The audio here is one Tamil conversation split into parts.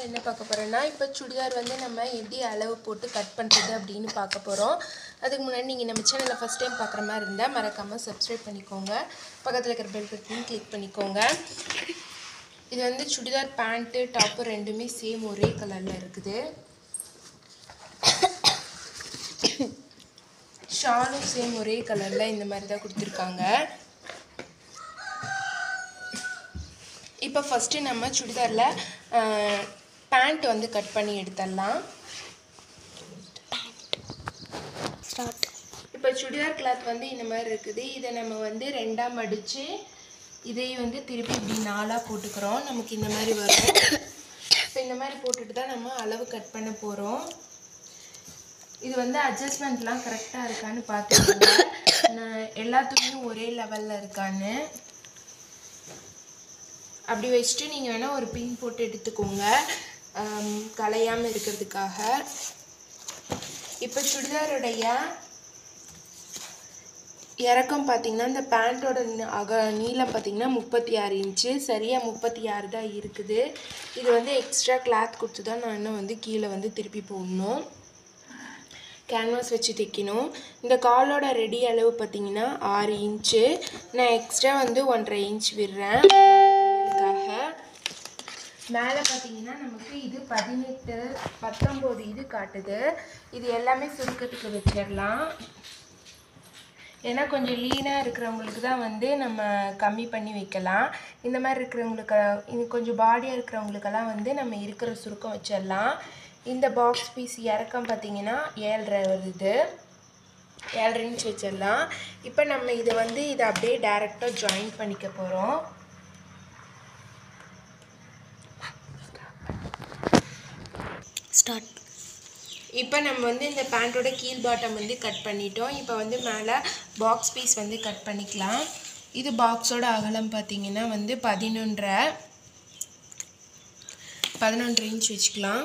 என்ன பார்க்க போகிறோன்னா இப்போ சுடிதார் வந்து நம்ம எப்படி அளவு போட்டு கட் பண்ணுறது அப்படின்னு பார்க்க போகிறோம் அதுக்கு முன்னாடி நீங்கள் நம்ம சேனலை ஃபஸ்ட் டைம் பார்க்குற மாதிரி இருந்தால் மறக்காமல் சப்ஸ்கிரைப் பண்ணிக்கோங்க பக்கத்தில் இருக்கிற பெல் பட்டனையும் கிளிக் பண்ணிக்கோங்க இது வந்து சுடிதார் பேண்ட்டு டாப்பு ரெண்டுமே சேம் ஒரே கலரில் இருக்குது ஷாலும் சேம் ஒரே கலரில் இந்த மாதிரி தான் கொடுத்துருக்காங்க இப்போ ஃபஸ்ட்டு நம்ம சுடிதாரில் பேண்ட் வந்து கட் பண்ணி எடுத்துடலாம் ஸ்டார்ட் இப்போ சுடிதார் கிளாத் வந்து இந்த மாதிரி இருக்குது இதை நம்ம வந்து ரெண்டாக மடித்து இதையும் வந்து திருப்பி இப்படி நாலாக போட்டுக்கிறோம் நமக்கு இந்த மாதிரி வரும் இப்போ இந்த மாதிரி போட்டுட்டு தான் நம்ம அளவு கட் பண்ண போகிறோம் இது வந்து அட்ஜஸ்ட்மெண்ட்லாம் கரெக்டாக இருக்கான்னு பார்த்துக்கோங்க நான் எல்லா துணியும் ஒரே லெவலில் இருக்கான்னு அப்படி வச்சுட்டு நீங்கள் வேணால் ஒரு பின் போட்டு எடுத்துக்கோங்க கலையாமல் இருக்கிறதுக்காக இப்போ சுடிதாருடைய இறக்கம் பார்த்தீங்கன்னா இந்த பேண்ட்டோட அக நீளம் பார்த்தீங்கன்னா முப்பத்தி ஆறு இன்ச்சு சரியாக முப்பத்தி ஆறு தான் இருக்குது இது வந்து எக்ஸ்ட்ரா கிளாத் கொடுத்து தான் நான் இன்னும் வந்து கீழே வந்து திருப்பி போடணும் கேன்வாஸ் வச்சு தைக்கணும் இந்த காலோட ரெடி அளவு பார்த்தீங்கன்னா ஆறு இன்ச்சு நான் எக்ஸ்ட்ரா வந்து ஒன்றரை இன்ச் விடுறேன் தையலுக்காக மேலே பார்த்தீங்கன்னா நமக்கு இது பதினெட்டு பத்தொம்போது இது காட்டுது இது எல்லாமே சுருக்கத்துக்கு வச்சிடலாம் ஏன்னா கொஞ்சம் லீனாக இருக்கிறவங்களுக்கு தான் வந்து நம்ம கம்மி பண்ணி வைக்கலாம் இந்த மாதிரி இருக்கிறவங்களுக்கு இது கொஞ்சம் பாடியாக இருக்கிறவங்களுக்கெல்லாம் வந்து நம்ம இருக்கிற சுருக்கம் வச்சிடலாம் இந்த பாக்ஸ் பீஸ் இறக்கம் பார்த்தீங்கன்னா ஏழரை வருது ஏழரை இன்ச் வச்சிடலாம் இப்போ நம்ம இதை வந்து இதை அப்படியே டேரெக்டாக ஜாயின் பண்ணிக்க போகிறோம் ஸ்டார்ட் இப்போ நம்ம வந்து இந்த பேண்ட்டோட கீழ் பாட்டம் வந்து கட் பண்ணிட்டோம் இப்போ வந்து மேலே பாக்ஸ் பீஸ் வந்து கட் பண்ணிக்கலாம் இது பாக்ஸோட அகலம் பார்த்தீங்கன்னா வந்து பதினொன்றரை பதினொன்றரை இன்ச் வச்சுக்கலாம்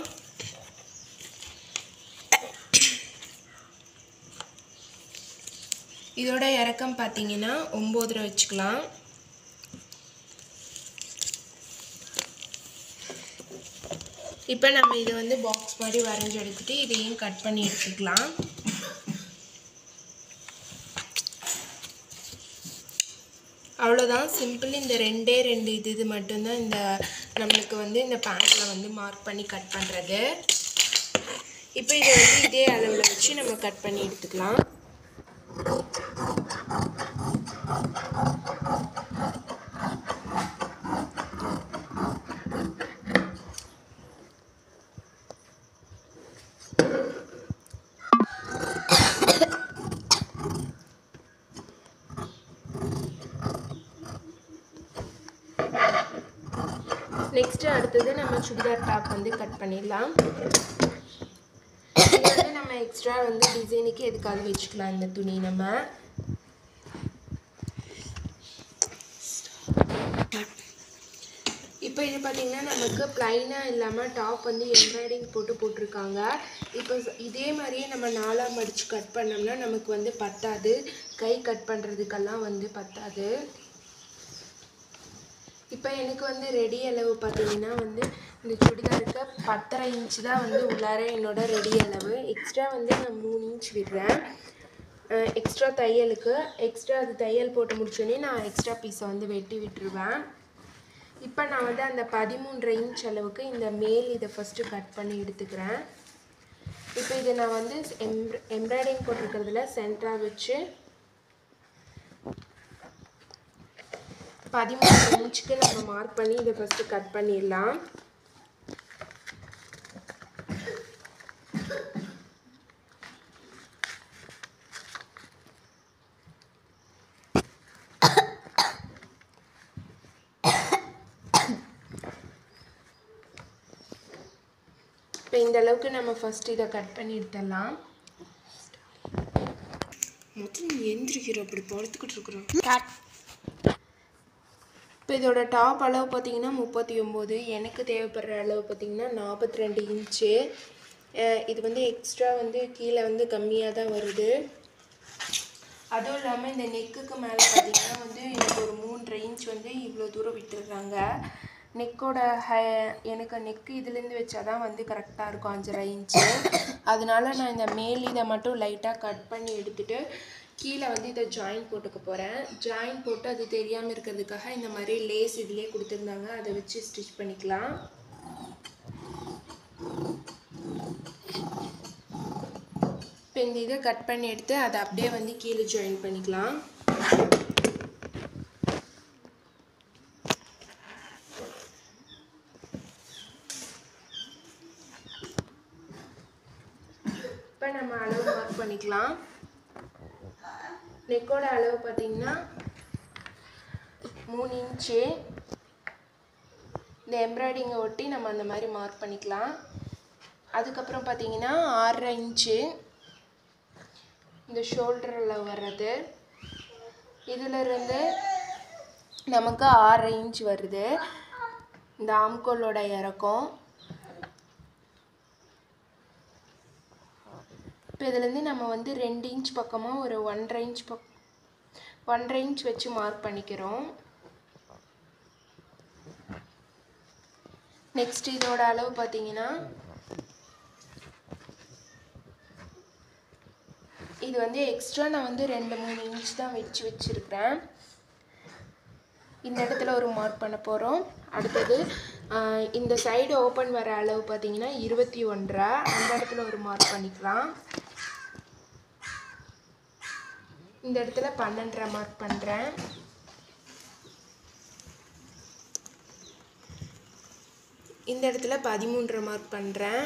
இதோட இறக்கம் பார்த்தீங்கன்னா ஒம்போதரை வச்சுக்கலாம் இப்போ நம்ம இதை வந்து பாக்ஸ் மாதிரி வரைஞ்சி எடுத்துட்டு இதையும் கட் பண்ணி எடுத்துக்கலாம் அவ்வளோதான் சிம்பிள் இந்த ரெண்டே ரெண்டு இது இது மட்டும்தான் இந்த நம்மளுக்கு வந்து இந்த பேண்ட்டில் வந்து மார்க் பண்ணி கட் பண்ணுறது இப்போ இதை வந்து இதே அளவில் வச்சு நம்ம கட் பண்ணி எடுத்துக்கலாம் நெக்ஸ்ட்டு அடுத்தது நம்ம சுடிதார் டாப் வந்து கட் பண்ணிடலாம் இது வந்து நம்ம எக்ஸ்ட்ரா வந்து டிசைனுக்கு எதுக்காக வச்சுக்கலாம் இந்த துணி நம்ம இப்போ இது பார்த்திங்கன்னா நமக்கு ப்ளைனாக இல்லாமல் டாப் வந்து எம்ப்ராய்டிங் போட்டு போட்டிருக்காங்க இப்போ ச- இதே மாதிரியே நம்ம நாலாக மடித்து கட் பண்ணோம்னா நமக்கு வந்து பத்தாது கை கட் பண்ணுறதுக்கெல்லாம் வந்து பத்தாது இப்போ எனக்கு வந்து ரெடி அளவு பார்த்தீங்கன்னா வந்து இந்த சுடிதாருக்கு பத்தரை இன்ச் தான் வந்து உள்ளார என்னோட ரெடி அளவு எக்ஸ்ட்ரா வந்து நான் மூணு இன்ச் விடுறேன் எக்ஸ்ட்ரா தையலுக்கு எக்ஸ்ட்ரா அது தையல் போட்டு முடிச்சோடனே நான் எக்ஸ்ட்ரா பீஸை வந்து வெட்டி விட்டுருவேன் இப்போ நான் வந்து அந்த பதிமூன்றரை இன்ச் அளவுக்கு இந்த மேல் இதை ஃபஸ்ட்டு கட் பண்ணி எடுத்துக்கிறேன் இப்போ இதை நான் வந்து எம்ப்ர எம்ப்ராய்டிங் போட்டிருக்கிறதுல சென்டராக வச்சு பதிமூணு இன்ச்சுக்கு நம்ம மார்க் பண்ணி இதை ஃபஸ்ட்டு கட் பண்ணிடலாம் இப்போ இந்த அளவுக்கு நம்ம ஃபஸ்ட் இதை கட் பண்ணி எடுத்துடலாம் மொத்தம் எந்திரிக்கிறோம் அப்படி படுத்துக்கிட்டு இருக்கிறோம் ஸ்டார்ட் இப்போ இதோட டாப் அளவு பார்த்தீங்கன்னா முப்பத்தி ஒம்பது எனக்கு தேவைப்படுற அளவு பார்த்தீங்கன்னா நாற்பத்தி ரெண்டு இன்ச்சு இது வந்து எக்ஸ்ட்ரா வந்து கீழே வந்து கம்மியாக தான் வருது அதுவும் இல்லாமல் இந்த நெக்குக்கு மேலே பார்த்தீங்கன்னா வந்து எனக்கு ஒரு மூன்றரை இன்ச் வந்து இவ்வளோ தூரம் விட்டுடுறாங்க நெக்கோட ஹை எனக்கு நெக்கு இதுலேருந்து வச்சா தான் வந்து கரெக்டாக இருக்கும் அஞ்சரை இன்ச்சு அதனால நான் இந்த மேல் இதை மட்டும் லைட்டாக கட் பண்ணி எடுத்துட்டு கீழே வந்து இதை ஜாயின் போட்டுக்க போகிறேன் ஜாயின் போட்டு அது தெரியாமல் இருக்கிறதுக்காக இந்த மாதிரி லேஸ் இதுலேயே கொடுத்துருந்தாங்க அதை வச்சு ஸ்டிச் பண்ணிக்கலாம் இப்போ இந்த இதை கட் பண்ணி எடுத்து அதை அப்படியே வந்து கீழே ஜாயின் பண்ணிக்கலாம் இப்போ நம்ம அளவு மார்க் பண்ணிக்கலாம் நெக்கோட அளவு பார்த்தீங்கன்னா மூணு இன்ச்சு இந்த எம்ப்ராய்டிங்கை ஒட்டி நம்ம அந்த மாதிரி மார்க் பண்ணிக்கலாம் அதுக்கப்புறம் பார்த்தீங்கன்னா ஆறரை இன்ச்சு இந்த ஷோல்டரில் வர்றது இதிலிருந்து நமக்கு ஆறரை இன்ச் வருது இந்த ஆம்கோலோட இறக்கம் இப்போ இதுலேருந்து நம்ம வந்து ரெண்டு இன்ச் பக்கமாக ஒரு ஒன்றரை இன்ச் பக் ஒன்றரை இன்ச் வச்சு மார்க் பண்ணிக்கிறோம் நெக்ஸ்ட் இதோட அளவு பார்த்தீங்கன்னா இது வந்து எக்ஸ்ட்ரா நான் வந்து ரெண்டு மூணு இன்ச் தான் வச்சு வச்சுருக்கிறேன் இந்த இடத்துல ஒரு மார்க் பண்ண போகிறோம் அடுத்தது ஆஹ், இந்த சைடு ஓப்பன் வர அளவு பார்த்தீங்கன்னா இருபத்தி ஒன்றரை அந்த இடத்துல ஒரு மார்க் பண்ணிக்கலாம் இந்த இடத்துல பன்னெண்டரை மார்க் பண்ணுறேன் இந்த இடத்துல பதிமூன்றரை மார்க் பண்ணுறேன்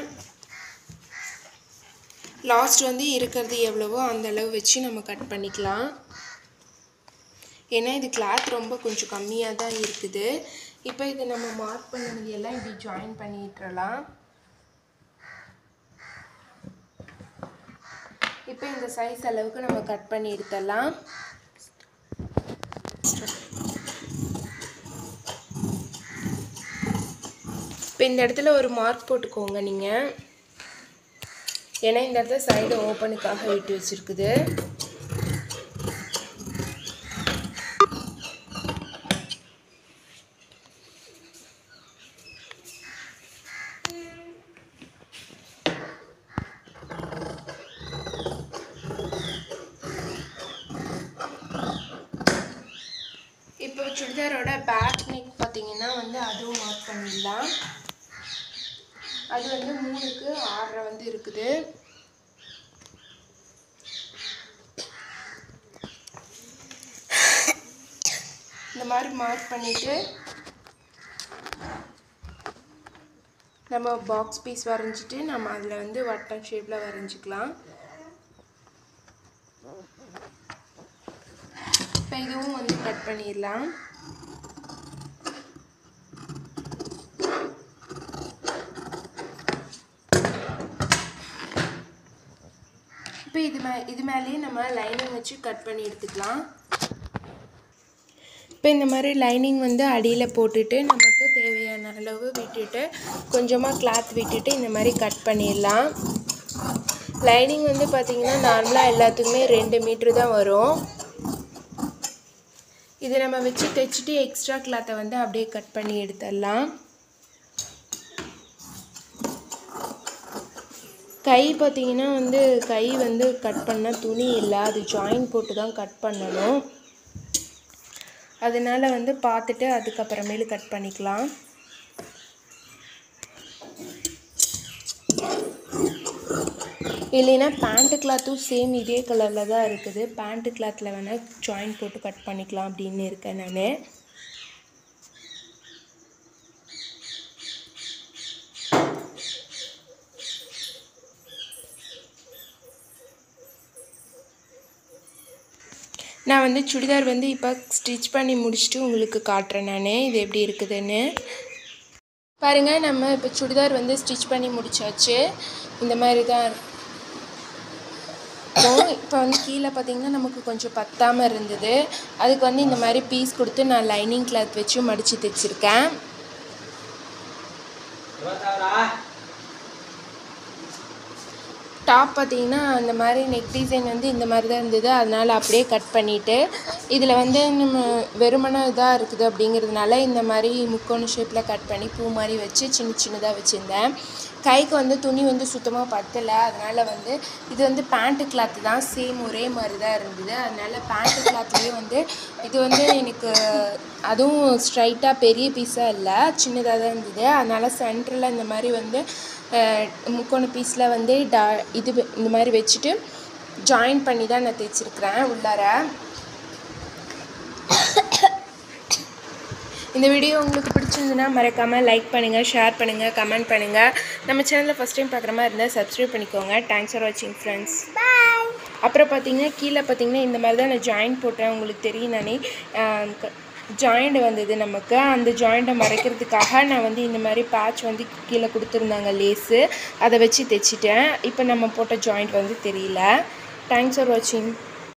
லாஸ்ட் வந்து இருக்கிறது எவ்வளவோ அந்த அளவு வச்சு நம்ம கட் பண்ணிக்கலாம் ஏன்னா இது கிளாத் ரொம்ப கொஞ்சம் கம்மியாக தான் இருக்குது இப்போ இதை நம்ம மார்க் பண்ணது எல்லாம் இப்படி ஜாயின் பண்ணிட்டுறலாம் இப்போ இந்த சைஸ் அளவுக்கு நம்ம கட் பண்ணி எடுத்துடலாம் இப்போ இந்த இடத்துல ஒரு மார்க் போட்டுக்கோங்க நீங்கள் ஏன்னா இந்த இடத்துல சைடு ஓப்பனுக்காக விட்டு வச்சிருக்குது இப்போ சுடிதாரோட பேக் நெக் பார்த்தீங்கன்னா வந்து அதுவும் மார்க் பண்ணிடலாம் அது வந்து மூணுக்கு ஆறரை வந்து இருக்குது இந்த மாதிரி மார்க் பண்ணிட்டு நம்ம பாக்ஸ் பீஸ் வரைஞ்சிட்டு நம்ம அதில் வந்து வட்டம் ஷேப்பில் வரைஞ்சிக்கலாம் இப்போ இதுவும் வந்து கட் பண்ணிடலாம் இப்போ இது மே இது மேலேயே நம்ம லைனிங் வச்சு கட் பண்ணி எடுத்துக்கலாம் இப்போ இந்த மாதிரி லைனிங் வந்து அடியில் போட்டுட்டு நமக்கு தேவையான அளவு விட்டுட்டு கொஞ்சமாக கிளாத் விட்டுட்டு இந்த மாதிரி கட் பண்ணிடலாம் லைனிங் வந்து பார்த்திங்கன்னா நார்மலாக எல்லாத்துக்குமே ரெண்டு மீட்ரு தான் வரும் இதை நம்ம வச்சு தைச்சிட்டு எக்ஸ்ட்ரா கிளாத்தை வந்து அப்படியே கட் பண்ணி எடுத்துடலாம் கை பார்த்தீங்கன்னா வந்து கை வந்து கட் பண்ண துணி இல்லை அது ஜாயின் போட்டு தான் கட் பண்ணணும் அதனால வந்து பார்த்துட்டு அதுக்கப்புறமேலு கட் பண்ணிக்கலாம் இல்லைன்னா பேண்ட்டு கிளாத்தும் சேம் இதே கலரில் தான் இருக்குது பேண்ட்டு கிளாத்தில் வேணால் ஜாயின் போட்டு கட் பண்ணிக்கலாம் அப்படின்னு இருக்கேன் நான் நான் வந்து சுடிதார் வந்து இப்போ ஸ்டிச் பண்ணி முடிச்சுட்டு உங்களுக்கு காட்டுறேன் நான் இது எப்படி இருக்குதுன்னு பாருங்கள் நம்ம இப்போ சுடிதார் வந்து ஸ்டிச் பண்ணி முடிச்சாச்சு இந்த மாதிரி தான் இருக்கும் இப்போ வந்து கீழே பார்த்தீங்கன்னா நமக்கு கொஞ்சம் பத்தாமல் இருந்தது அதுக்கு வந்து இந்த மாதிரி பீஸ் கொடுத்து நான் லைனிங் கிளாத் வச்சு மடித்து தைச்சிருக்கேன் டாப் பார்த்தீங்கன்னா அந்த மாதிரி நெக் டிசைன் வந்து இந்த மாதிரி தான் இருந்தது அதனால் அப்படியே கட் பண்ணிவிட்டு இதில் வந்து நம்ம வெறுமன இதாக இருக்குது அப்படிங்கிறதுனால இந்த மாதிரி முக்கோண ஷேப்பில் கட் பண்ணி பூ மாதிரி வச்சு சின்ன சின்னதாக வச்சுருந்தேன் கைக்கு வந்து துணி வந்து சுத்தமாக பத்தலை அதனால் வந்து இது வந்து பேண்ட்டு கிளாத்து தான் சேம் ஒரே மாதிரி தான் இருந்தது அதனால் பேண்ட்டு கிளாத்லேயே வந்து இது வந்து எனக்கு அதுவும் ஸ்ட்ரைட்டாக பெரிய பீஸாக இல்லை சின்னதாக தான் இருந்தது அதனால் சென்டரில் இந்த மாதிரி வந்து அஹ், முக்கோண பீஸில் வந்து டா இது வ- இந்த மாதிரி வச்சுட்டு ஜாயின் பண்ணி தான் நான் தைச்சிருக்கிறேன் உள்ளார இந்த வீடியோ உங்களுக்கு பிடிச்சிருந்துன்னா மறக்காமல் லைக் பண்ணுங்கள் ஷேர் பண்ணுங்கள் கமெண்ட் பண்ணுங்கள் நம்ம சேனலில் ஃபஸ்ட் டைம் பார்க்குற மாதிரி இருந்தால் சப்ஸ்கிரைப் பண்ணிக்கோங்க தேங்க்ஸ் ஃபார் வாட்சிங் ஃப்ரெண்ட்ஸ் பாய் அப்புறம் பார்த்தீங்கன்னா கீழே பார்த்தீங்கன்னா இந்த மாதிரி தான் நான் ஜாயின் போட்டேன் உங்களுக்கு தெரியும் நானே ஜாயிண்ட் வந்தது நமக்கு அந்த ஜாயிண்ட்டை மறைக்கிறதுக்காக நான் வந்து இந்த மாதிரி பேட்ச் வந்து கீழே கொடுத்துருந்தாங்க லேஸு அதை வச்சு தைச்சிட்டேன் இப்போ நம்ம போட்ட ஜாயிண்ட் வந்து தெரியல தேங்க்ஸ் ஃபார் வாட்சிங்